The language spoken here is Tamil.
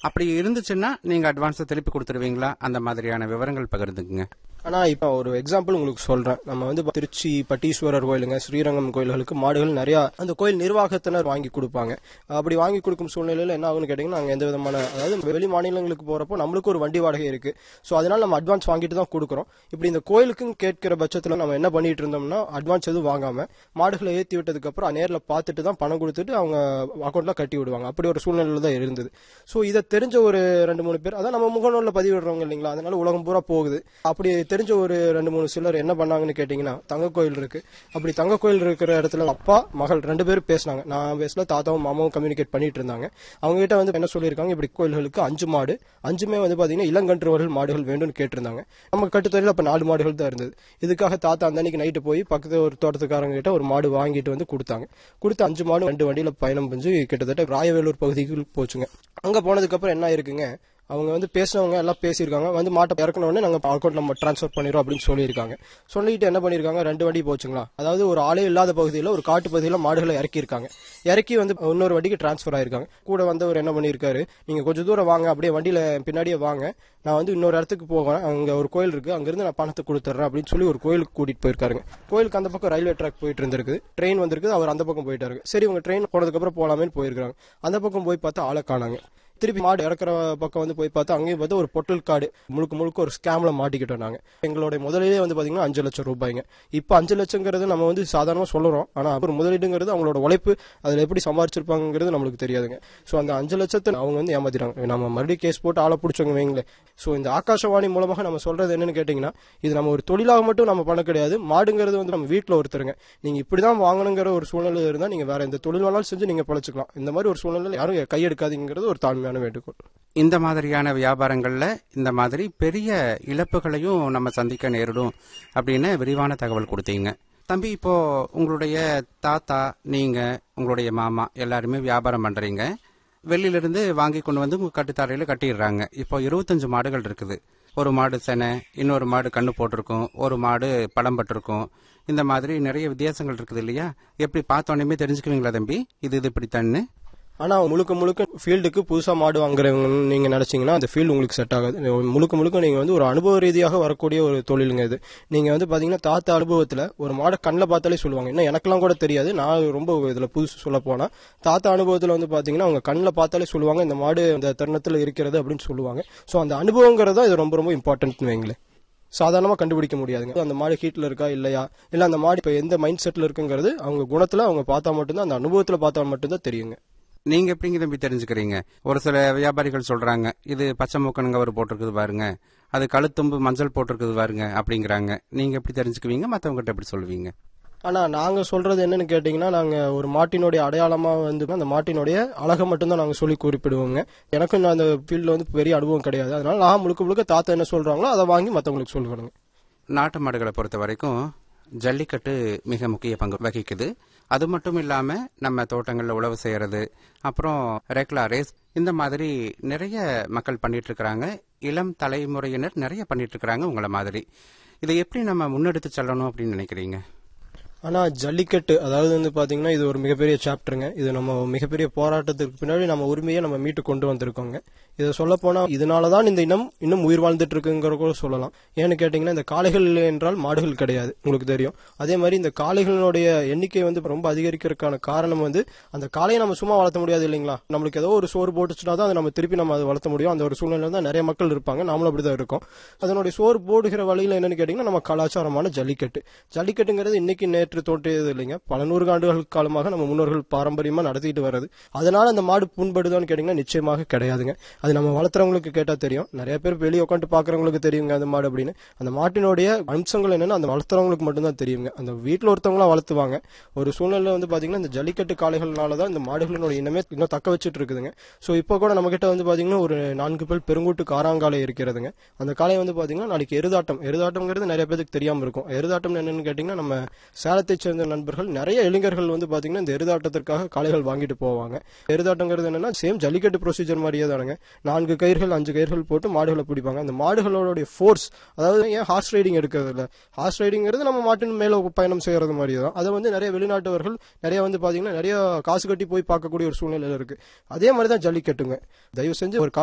அப்படி இருந்துச்சுன்னா நீங்க அட்வான்ஸை திருப்பி கொடுத்துருவீங்களா அந்த மாதிரியான விவரங்கள் பகிர்ந்துக்குங்க ஆனா இப்போ ஒரு எக்ஸாம்பிள் உங்களுக்கு சொல்றேன் நம்ம வந்து திருச்சி பட்டீஸ்வரர் கோயிலுங்க ஸ்ரீரங்கம் கோயில்களுக்கு மாடுகள் நிறைய அந்த கோயில் நிர்வாகத்தினர் வாங்கி கொடுப்பாங்க அப்படி வாங்கி கொடுக்கும் சூழ்நிலையில என்ன ஆகும்னு கேட்டீங்கன்னா நாங்க எந்த விதமான அதாவது வெளி மாநிலங்களுக்கு போறப்போ நம்மளுக்கு ஒரு வண்டி வாடகை இருக்கு ஸோ அதனால நம்ம அட்வான்ஸ் வாங்கிட்டு தான் கொடுக்குறோம் இப்படி இந்த கோயிலுக்கும் கேட்கிற பட்சத்தில் நம்ம என்ன பண்ணிட்டு இருந்தோம்னா அட்வான்ஸ் எதுவும் வாங்காம மாடுகளை ஏற்றி விட்டதுக்கு அப்புறம் நேரில் பார்த்துட்டு தான் பணம் கொடுத்துட்டு அவங்க அக்கௌண்ட்ல கட்டி விடுவாங்க அப்படி ஒரு சூழ்நிலையில தான் இருந்தது ஸோ இதை தெரிஞ்ச ஒரு ரெண்டு மூணு பேர் அதான் நம்ம முகநூலில் பதிவிடுறவங்க இல்லைங்களா அதனால உலகம் பூரா போகுது அப்படி தெரிஞ்ச ஒரு ரெண்டு மூணு சிலர் என்ன பண்ணாங்கன்னு கேட்டிங்கன்னா தங்க கோயில் இருக்கு அப்படி தங்க கோயில் இருக்கிற இடத்துல அப்பா மகள் ரெண்டு பேரும் பேசினாங்க நான் பேசல தாத்தாவும் மாமாவும் கம்யூனிகேட் பண்ணிட்டு இருந்தாங்க அவங்க கிட்ட வந்து என்ன சொல்லியிருக்காங்க இப்படி கோயில்களுக்கு அஞ்சு மாடு அஞ்சுமே வந்து பாத்தீங்கன்னா இளங்கன்றுவர்கள் மாடுகள் வேண்டும்னு கேட்டிருந்தாங்க நம்ம கட்டுத்தொழில் அப்ப நாலு மாடுகள் தான் இருந்தது இதுக்காக தாத்தா அந்த அன்னைக்கு நைட்டு போய் பக்கத்து ஒரு தோட்டத்துக்காரங்க கிட்ட ஒரு மாடு வாங்கிட்டு வந்து கொடுத்தாங்க கொடுத்து அஞ்சு மாடு ரெண்டு வண்டியில பயணம் செஞ்சு கிட்டத்தட்ட ராயவேலூர் பகுதிக்கு போச்சுங்க அங்க போனதுக்கு அப்புறம் என்ன இருக்குங்க அவங்க வந்து பேசினவங்க எல்லாம் பேசியிருக்காங்க வந்து மாட்டை இறக்குன உடனே நாங்கள் அக்கௌண்ட் நம்ம ட்ரான்ஸ்ஃபர் பண்ணிடுறோம் அப்படின்னு சொல்லியிருக்காங்க சொல்லிட்டு என்ன பண்ணியிருக்காங்க ரெண்டு வண்டி போச்சுங்களா அதாவது ஒரு ஆளே இல்லாத பகுதியில் ஒரு காட்டு பகுதியில் மாடுகளை இறக்கியிருக்காங்க இறக்கி வந்து இன்னொரு வண்டிக்கு ட்ரான்ஸ்ஃபர் ஆயிருக்காங்க கூட வந்தவர் என்ன பண்ணியிருக்காரு நீங்கள் கொஞ்சம் தூரம் வாங்க அப்படியே வண்டியில் பின்னாடியே வாங்க நான் வந்து இன்னொரு இடத்துக்கு போவேன் அங்கே ஒரு கோயில் இருக்கு அங்கிருந்து நான் பணத்தை கொடுத்துட்றேன் அப்படின்னு சொல்லி ஒரு கோயிலுக்கு கூட்டிட்டு போயிருக்காருங்க கோயிலுக்கு அந்த பக்கம் ரயில்வே ட்ராக் போயிட்டு இருந்திருக்கு ட்ரெயின் வந்திருக்கு அவர் அந்த பக்கம் போயிட்டாரு சரி உங்க ட்ரெயின் போனதுக்கப்புறம் போலாமேன்னு போயிருக்காங்க அந்த பக்கம் போய் பார்த்தா ஆளை காணாங்க திருப்பி மாடு இறக்குற பக்கம் வந்து போய் பார்த்தா அங்கேயும் பார்த்தா ஒரு பொட்டல் கார்டு முழுக்க முழுக்க ஒரு ஸ்கேம்ல மாட்டிக்கிட்டோம் நாங்க எங்களுடைய முதலீடே வந்து பாத்தீங்கன்னா அஞ்சு லட்சம் ரூபாய்ங்க இப்போ அஞ்சு லட்சங்கிறது நம்ம வந்து சாதாரணமா சொல்றோம் ஆனா அப்புறம் முதலீடுங்கிறது அவங்களோட உழைப்பு அதுல எப்படி சம்பாரிச்சிருப்பாங்கிறது நம்மளுக்கு தெரியாதுங்க ஸோ அந்த அஞ்சு லட்சத்தை அவங்க வந்து ஏமாத்திட்டாங்க நம்ம மறுபடியும் கேஸ் போட்டு ஆளை பிடிச்சவங்க வைங்களேன் ஸோ இந்த ஆகாஷவாணி மூலமாக நம்ம சொல்றது என்னன்னு கேட்டீங்கன்னா இது நம்ம ஒரு தொழிலாக மட்டும் நம்ம பண்ண கிடையாது மாடுங்கிறது வந்து நம்ம வீட்டில் ஒருத்தருங்க நீங்க இப்படிதான் வாங்கணுங்கிற ஒரு சூழ்நிலை இருந்தால் நீங்க வேற எந்த தொழில் வேணாலும் செஞ்சு நீங்க பழச்சிக்கலாம் இந்த மாதிரி ஒரு சூழ்நிலை யாரும் கையெடுக்காதீங்கிறது ஒரு தாழ்மையான வேண்டுகோள் இந்த மாதிரியான வியாபாரங்கள்ல இந்த மாதிரி பெரிய இழப்புகளையும் நம்ம சந்திக்க நேரிடும் அப்படின்னு விரிவான தகவல் கொடுத்தீங்க தம்பி இப்போ உங்களுடைய தாத்தா நீங்க உங்களுடைய மாமா எல்லாருமே வியாபாரம் பண்றீங்க வெளியிலிருந்து வாங்கி கொண்டு வந்து உங்க கட்டுத்தாரையில கட்டிடுறாங்க இப்போ இருபத்தஞ்சு மாடுகள் இருக்குது ஒரு மாடு செனை இன்னொரு மாடு கண்ணு போட்டிருக்கும் ஒரு மாடு பழம் பட்டிருக்கும் இந்த மாதிரி நிறைய வித்தியாசங்கள் இருக்குது இல்லையா எப்படி பார்த்தோன்னே தெரிஞ்சுக்குவீங்களா தம்பி இது இது இப்படித்தான்னு ஆனா முழுக்க முழுக்க ஃபீல்டுக்கு புதுசா மாடு வாங்குறவங்க நீங்க நினைச்சீங்கன்னா அந்த ஃபீல்டு உங்களுக்கு செட் ஆகாது முழுக்க முழுக்க நீங்க வந்து ஒரு அனுபவ ரீதியாக வரக்கூடிய ஒரு தொழிலுங்க இது நீங்க வந்து பாத்தீங்கன்னா தாத்தா அனுபவத்துல ஒரு மாடை கண்ணில் பார்த்தாலே சொல்லுவாங்க இன்னும் எனக்கெல்லாம் கூட தெரியாது நான் ரொம்ப இதுல புதுசு சொல்ல போனா தாத்தா அனுபவத்துல வந்து பாத்தீங்கன்னா அவங்க கண்ணில் பார்த்தாலே சொல்லுவாங்க இந்த மாடு இந்த தருணத்துல இருக்கிறது அப்படின்னு சொல்லுவாங்க ஸோ அந்த அனுபவங்கிறது தான் இது ரொம்ப ரொம்ப இம்பார்ட்டன்ட்னு வைங்களேன் சாதாரணமாக கண்டுபிடிக்க முடியாதுங்க அந்த மாடு ஹீட்டில் இருக்கா இல்லையா இல்லை அந்த மாடு இப்போ எந்த மைண்ட் செட்டில் இருக்குங்கிறது அவங்க குணத்தில் அவங்க பார்த்தா மட்டும்தான் அந்த அனுபவத்தில் பார்த்தா மட்டும்தான் தெரியுங்க நீங்க எப்படிங்க தம்பி தெரிஞ்சுக்கிறீங்க ஒரு சில வியாபாரிகள் சொல்றாங்க இது பச்சை மூக்கனுங்க அவர் போட்டிருக்குது பாருங்க அது கழுத்தும்பு மஞ்சள் போட்டிருக்குது பாருங்க அப்படிங்கிறாங்க நீங்க எப்படி தெரிஞ்சுக்குவீங்க மத்தவங்க கிட்ட எப்படி சொல்லுவீங்க ஆனா நாங்க சொல்றது என்னன்னு கேட்டீங்கன்னா நாங்க ஒரு மாட்டினுடைய அடையாளமா வந்து அந்த மாட்டினுடைய அழகை மட்டும்தான் நாங்க சொல்லி குறிப்பிடுவோங்க எனக்கும் இன்னும் அந்த ஃபீல்ட்ல வந்து பெரிய அனுபவம் கிடையாது அதனால நான் முழுக்க முழுக்க தாத்தா என்ன சொல்றாங்களோ அதை வாங்கி மத்தவங்களுக்கு சொல்லுவாங்க நாட்டு மாடுகளை பொறுத்த வரைக்கும் ஜல்லிக்கட்டு மிக முக்கிய பங்கு வகிக்குது அது மட்டும் இல்லாம நம்ம தோட்டங்கள்ல உழவு செய்யறது அப்புறம் ரெக்லா ரேஸ் இந்த மாதிரி நிறைய மக்கள் பண்ணிட்டு இருக்கிறாங்க இளம் தலைமுறையினர் நிறைய பண்ணிட்டு இருக்கிறாங்க உங்களை மாதிரி இதை எப்படி நம்ம முன்னெடுத்து செல்லணும் அப்படின்னு நினைக்கிறீங்க ஆனா ஜல்லிக்கட்டு அதாவது வந்து பாத்தீங்கன்னா இது ஒரு மிகப்பெரிய சாப்டருங்க இது நம்ம மிகப்பெரிய போராட்டத்திற்கு பின்னாடி நம்ம உரிமையை நம்ம மீட்டு கொண்டு வந்திருக்கோங்க இதை சொல்ல போனா இதனாலதான் இந்த இனம் இன்னும் உயிர் வாழ்ந்துட்டு இருக்குங்கிற கூட சொல்லலாம் ஏன்னு கேட்டீங்கன்னா இந்த காளைகள் என்றால் மாடுகள் கிடையாது உங்களுக்கு தெரியும் அதே மாதிரி இந்த காளைகளினுடைய எண்ணிக்கை வந்து ரொம்ப அதிகரிக்கிறதுக்கான காரணம் வந்து அந்த காளையை நம்ம சும்மா வளர்த்த முடியாது இல்லைங்களா நம்மளுக்கு ஏதோ ஒரு சோறு போட்டுச்சுன்னா தான் அதை நம்ம திருப்பி நம்ம அதை வளர்த்த முடியும் அந்த ஒரு சூழ்நிலை தான் நிறைய மக்கள் இருப்பாங்க நாமளும் அப்படிதான் இருக்கோம் அதனுடைய சோறு போடுகிற வழியில என்னன்னு கேட்டீங்கன்னா நம்ம கலாச்சாரமான ஜல்லிக்கட்டு ஜல்லிக்கட்டுங்கிறது இன்னைக்கு நேற்று தோன்றியது இல்லைங்க பல நூறு ஆண்டுகள் காலமாக நம்ம முன்னோர்கள் பாரம்பரியமா நடத்திட்டு வர்றது அதனால அந்த மாடு புண்படுதான்னு கேட்டீங்கன்னா நிச்சயமாக கிடையாதுங்க அது நம்ம வளர்த்துறவங்களுக்கு கேட்டா தெரியும் நிறைய பேர் வெளியே உட்காந்து பாக்குறவங்களுக்கு தெரியுங்க அந்த மாடு அப்படின்னு அந்த மாட்டினுடைய அம்சங்கள் என்னன்னா அந்த வளர்த்துறவங்களுக்கு மட்டும்தான் தெரியுங்க அந்த வீட்டில் ஒருத்தவங்களா வளர்த்துவாங்க ஒரு சூழ்நிலை வந்து பாத்தீங்கன்னா இந்த ஜல்லிக்கட்டு காளைகள்னால தான் இந்த மாடுகளோட இனமே இன்னும் தக்க வச்சுட்டு இருக்குதுங்க ஸோ இப்போ கூட நம்ம கிட்ட வந்து பாத்தீங்கன்னா ஒரு நான்கு பேர் பெருங்கூட்டு காராங்காலை இருக்கிறதுங்க அந்த காளை வந்து பாத்தீங்கன்னா நாளைக்கு எருதாட்டம் எருதாட்டம்ங்கிறது நிறைய பேருக்கு தெரியாம இருக்கும் எருதாட்டம் என்னன்னு கேட்டீங்கன்னா நம்ம சேலத்தை சேர்ந்த நண்பர்கள் நிறைய இளைஞர்கள் வந்து பாத்தீங்கன்னா இந்த எருதாட்டத்திற்காக காளைகள் வாங்கிட்டு போவாங்க எருதாட்டங்கிறது என்னன்னா சேம் ஜல்லிக்கட்டு ப்ரொசீஜர் மாதிரியே தானுங்க நான்கு கயிர்கள் அஞ்சு கயிர்கள் போட்டு மாடுகளை பிடிப்பாங்க அந்த மாடுகளோட ஃபோர்ஸ் அதாவது ஏன் ஹார்ஸ் ரைடிங் எடுக்கிறது இல்ல ஹார்ஸ் ரைடிங்கிறது நம்ம மாட்டின் மேல பயணம் செய்யறது மாதிரி தான் அதை வந்து நிறைய வெளிநாட்டவர்கள் நிறைய வந்து பாத்தீங்கன்னா நிறைய காசு கட்டி போய் பார்க்கக்கூடிய ஒரு சூழ்நிலை இருக்கு அதே மாதிரி தான் ஜல்லிக்கட்டுங்க தயவு செஞ்சு ஒரு